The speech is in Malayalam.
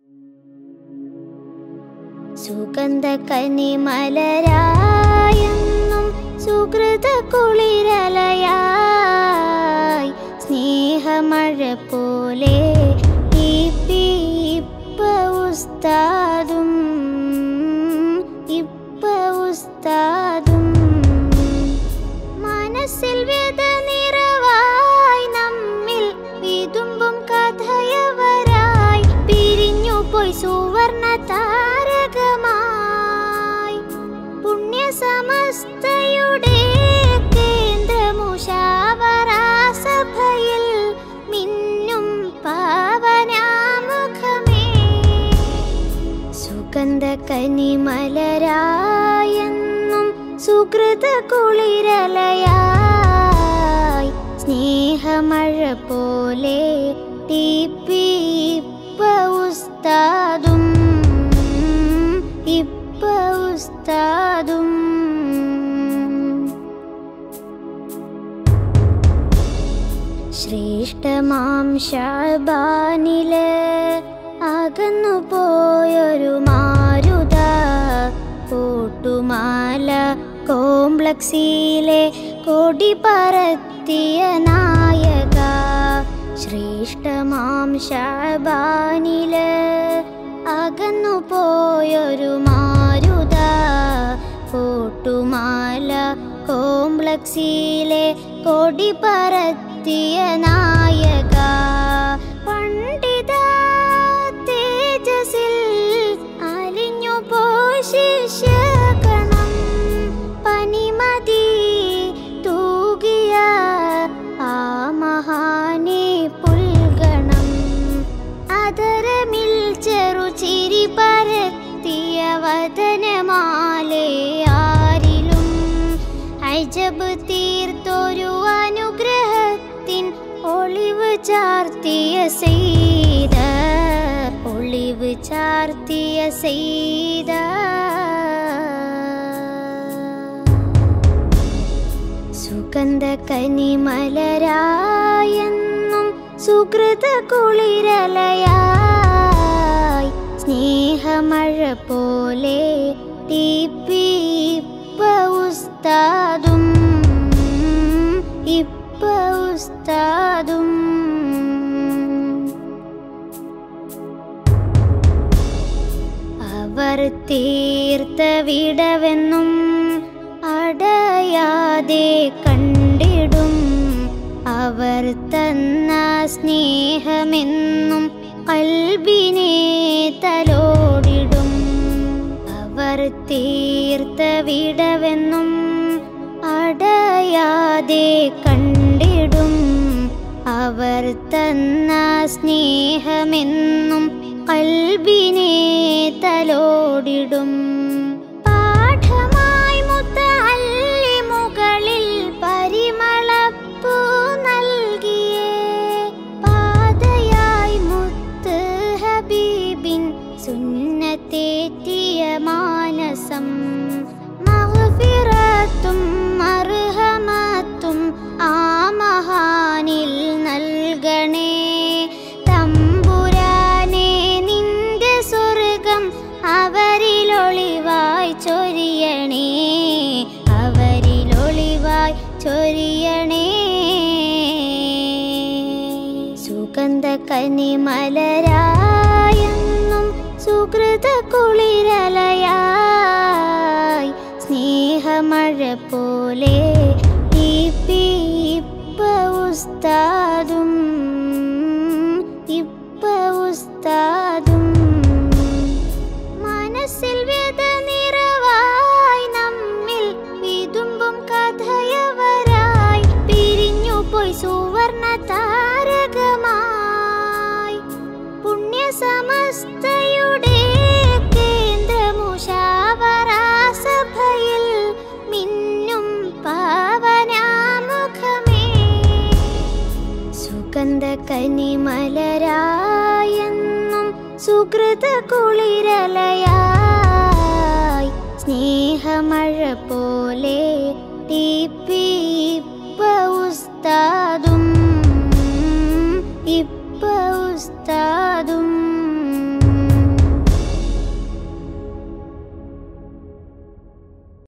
സുഗന്ധ കനിമലരായെന്നും സുഹൃത കുളിരലയായി സ്നേഹമഴ പോലെ ഇപ്പി ഇപ്പ ഉസ്താദും ഇപ്പ ഉസ്താദും മനസ്സിൽ വ്യത നിറവായി നമ്മിൽ വിതുമ്പും കഥയവരായി പിരിഞ്ഞു പോയി സുവർണ താരകമായി പുണ്യ സമസ്തയുടെ കേന്ദ്രമുഷാവറാ സഭയിൽ മിന്നും പാവനാമുഖമേ സുഗന്ധ കനിമലരായെന്നും സുഹൃത കുളിരലയായി സ്നേഹമഴ പോലെ തീപ്പി ഇപ്പ ഉസ്താദും ഇപ്പ ഉസ്താദും ശ്രേഷ്ഠമാം ഷാബാനില് അകന്നു പോയൊരു മാരുത കൂട്ടുമാല കോംപ്ലക്സിലെ കൊടി പറത്തിയ നായക ശ്രേഷ്ഠമാം ഷാബാനില് അകന്നു പോയൊരു മാരുത കൂട്ടുമാല കോംപ്ലക്സിലെ കൊടി പറത്തിയ നായക പണ്ഡിത തേജസിൽ അലിഞ്ഞു പോയി ശിഷ്യഗണം പനിമതി തൂകിയ ആ മഹാനെ പുൽഗണം അതരമിൽ ചെറുചിരി പരത്തിയ വദനമാലെ ആരിലും അജബ് തീർത്തൊരു അനുഗ്രഹത്തിൻ ഒളിവ് ചാർത്തിയ സെയ്ത ഒളിവ് ചാർത്തിയ സെയ്ത സുഗന്ധ കനിമലരായെന്നും സുഹൃത കുളിരലയായി സ്നേഹമഴ പോലെ തീപ്പി ഇപ്പ ഉസ്താദും ഇപ്പ ഉസ്താദും അവർ തീർത്ത വിടവെന്നും അടയാതെ കണ്ടിടും അവർ തന്ന സ്നേഹമെന്നും കൽബിനെ തലോടിടും അവർ തീർത്ത വിടവെന്നും അടയാതെ കണ്ടിടും അവർ തന്ന സ്നേഹമെന്നും കൽബിനെ തലോടിടും പാഠമായി മുത്തല്ലിമുകളിൽ പരിമളപ്പൂ നൽകിയേ പാതയായി മുത്ത് ഹബീബിൻ സുന്നത്തേറ്റിയ മാനസം മഗ്ഫിറത്തും മർഹമത്തും ആ മഹാനിൽ നൽകണേ തമ്പുരാനെ നിന്റെ സ്വർഗം അവരിലൊളിവായി ചൊരിയണേ അവരിലൊളിവായി ചൊരിയണേ സുഗന്ധ കനിമലരായെന്നും സുഹൃത കുളിരലയായി സ്നേഹമഴ പോലെ തീപ്പി ഇപ്പ ഉസ്താദും ഇപ്പ ഉസ്താദും മനസ്സിൽ വ്യത നിറവായി നമ്മിൽ വിതുമ്പും കഥയവരായി പിരിഞ്ഞു പോയി സുവർണ താരകമായി പുണ്യ സമസ്തയുടെ കേന്ദ്രമുഷാവറാ സഭയിൽ മിന്നും പാവനാമുഖമേ സുഗന്ധ കനിമലരായെന്നും സുഹൃത കുളിരലയായി സ്നേഹമഴ പോലെ തീപ്പി ഇപ്പ ഉസ്താദും ഇപ്പ ഉസ്താദും